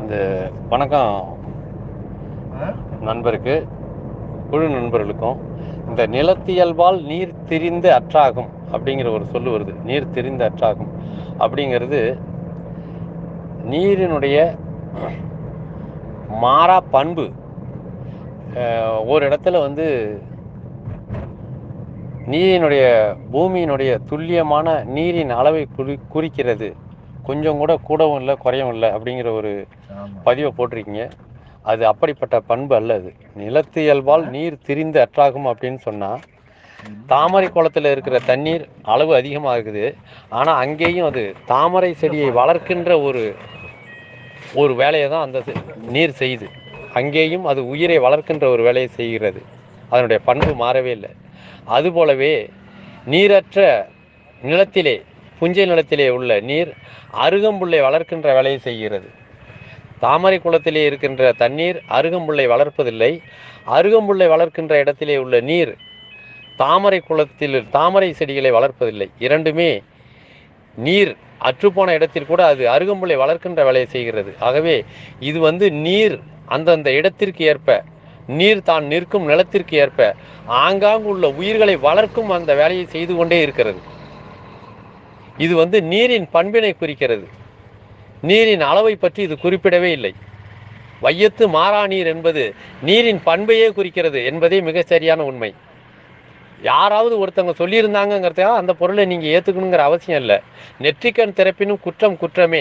இந்த வணக்கம் நண்பருக்கு குழு நண்பர்களுக்கும் இந்த நிலத்தியல்பால் நீர் திரிந்து அற்றாகும் அப்படிங்கிற ஒரு சொல்லு வருது நீர் திரிந்து அற்றாகும் அப்படிங்கிறது நீரினுடைய மாறா பண்பு அஹ், ஒரு இடத்துல வந்து நீரினுடைய பூமியினுடைய துல்லியமான நீரின் அளவை குறி குறிக்கிறது கொஞ்சம் கூட கூடவும் இல்லை குறையவும் இல்லை அப்படிங்கிற ஒரு பதிவை போட்டிருக்கீங்க அது அப்படிப்பட்ட பண்பு அல்ல அது நிலத்தியல்பால் நீர் திரிந்து அற்றாகும் அப்படின்னு சொன்னால் தாமரை குளத்தில் இருக்கிற தண்ணீர் அளவு அதிகமாகுது ஆனால் அங்கேயும் அது தாமரை செடியை வளர்க்கின்ற ஒரு ஒரு வேலையை தான் அந்த செ- நீர் செய்யுது அங்கேயும் அது உயிரை வளர்க்கின்ற ஒரு வேலையை செய்கிறது அதனுடைய பண்பு மாறவே இல்லை அதுபோலவே நீரற்ற நிலத்திலே புஞ்சை நிலத்திலே உள்ள நீர் அருகம்புல்லை வளர்க்கின்ற வேலையை செய்கிறது தாமரை குளத்திலே இருக்கின்ற தண்ணீர் அருகம்புல்லை வளர்ப்பதில்லை அருகம்புல்லை வளர்க்கின்ற இடத்திலே உள்ள நீர் தாமரை குளத்தில் தாமரை செடிகளை வளர்ப்பதில்லை இரண்டுமே நீர் அற்றுப்போன இடத்தில் கூட அது அருகம்புல்லை வளர்க்கின்ற வேலையை செய்கிறது ஆகவே இது வந்து நீர் அந்தந்த இடத்திற்கு ஏற்ப நீர் தான் நிற்கும் நிலத்திற்கு ஏற்ப ஆங்காங்கு உள்ள உயிர்களை வளர்க்கும் அந்த வேலையை செய்து கொண்டே இருக்கிறது இது வந்து நீரின் பண்பினை குறிக்கிறது நீரின் அளவை பற்றி இது குறிப்பிடவே இல்லை வையத்து மாறா நீர் என்பது நீரின் பண்பையே குறிக்கிறது என்பதே மிகச் சரியான உண்மை யாராவது ஒருத்தவங்க சொல்லியிருந்தாங்கங்கிறதுக்காக அந்த பொருளை நீங்கள் ஏற்றுக்கணுங்கிற அவசியம் இல்லை நெற்றிக்கண் திறப்பினும் குற்றம் குற்றமே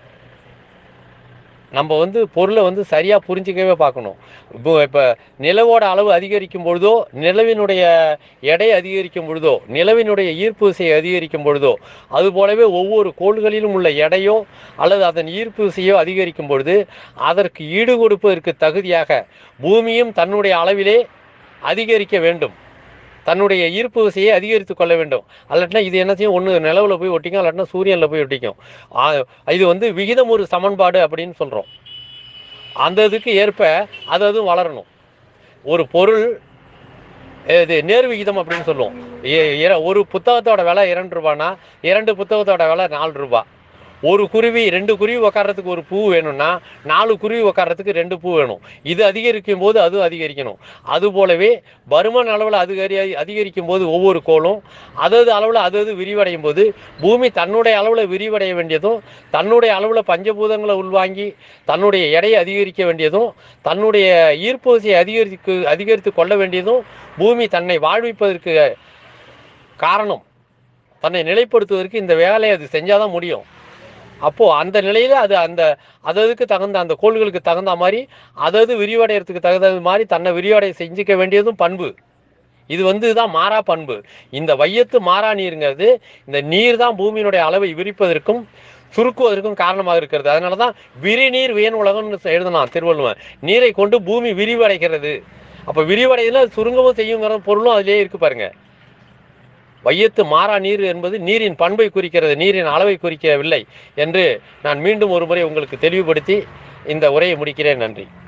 நம்ம வந்து பொருளை வந்து சரியாக புரிஞ்சிக்கவே பார்க்கணும் இப்போ இப்போ நிலவோட அளவு அதிகரிக்கும் பொழுதோ நிலவினுடைய எடை அதிகரிக்கும் பொழுதோ நிலவினுடைய ஈர்ப்பு விசை அதிகரிக்கும் பொழுதோ அதுபோலவே ஒவ்வொரு கோள்களிலும் உள்ள எடையோ அல்லது அதன் ஈர்ப்பு விசையோ அதிகரிக்கும் பொழுது அதற்கு ஈடு கொடுப்பதற்கு தகுதியாக பூமியும் தன்னுடைய அளவிலே அதிகரிக்க வேண்டும் தன்னுடைய ஈர்ப்பு விசையை அதிகரித்து கொள்ள வேண்டும் அல்லாட்டினா இது என்ன செய்யும் ஒன்று நிலவில் போய் ஒட்டிக்கும் அல்லாட்டினா சூரியனில் போய் ஒட்டிக்கும் ஆ, இது வந்து விகிதம் ஒரு சமன்பாடு அப்படின்னு சொல்கிறோம் அந்த இதுக்கு ஏற்ப அது அதுவும் வளரணும் ஒரு பொருள் இது நேர் விகிதம் அப்படின்னு சொல்லுவோம் இ- இர- ஒரு புத்தகத்தோட விலை இரண்டு ரூபானா இரண்டு புத்தகத்தோட விலை நாலு ரூபாய் ஒரு குருவி ரெண்டு குருவி உக்காரத்துக்கு ஒரு பூ வேணும்னா நாலு குருவி உக்காரத்துக்கு ரெண்டு பூ வேணும் இது அதிகரிக்கும் போது அது அதிகரிக்கணும் அது போலவே பருமன் அளவில் அதிகரி அதிகரிக்கும் போது ஒவ்வொரு கோளும் அதது அளவில் அதது விரிவடையும் போது பூமி தன்னுடைய அளவில் விரிவடைய வேண்டியதும் தன்னுடைய அளவில் பஞ்சபூதங்களை உள்வாங்கி தன்னுடைய எடையை அதிகரிக்க வேண்டியதும் தன்னுடைய ஈர்ப்பு விசையை அதிகரித்து அதிகரித்து கொள்ள வேண்டியதும் பூமி தன்னை வாழ்விப்பதற்கு காரணம் தன்னை நிலைப்படுத்துவதற்கு இந்த வேலையை அது செஞ்சால் தான் முடியும் அப்போது அந்த நிலையில் அது அந்த அததுக்கு தகுந்த அந்த கோள்களுக்கு தகுந்த மாதிரி அதது விரிவடைகிறதுக்கு தகுந்தது மாதிரி தன்னை விரிவடைய செஞ்சுக்க வேண்டியதும் பண்பு இது வந்து தான் மாறா பண்பு இந்த வையத்து மாறா நீருங்கிறது இந்த நீர் தான் பூமியினுடைய அளவை விரிப்பதற்கும் சுருக்குவதற்கும் காரணமாக இருக்கிறது அதனால தான் விரிநீர் வேன் உலகம்னு எழுதலாம் திருவள்ளுவன் நீரை கொண்டு பூமி விரிவடைகிறது அப்போ விரிவடையில அது சுருங்கவும் செய்யுங்கிற பொருளும் அதிலே இருக்கு பாருங்க வையத்து மாறா நீர் என்பது நீரின் பண்பை குறிக்கிறது நீரின் அளவை குறிக்கவில்லை என்று நான் மீண்டும் ஒரு முறை உங்களுக்கு தெளிவுபடுத்தி இந்த உரையை முடிக்கிறேன் நன்றி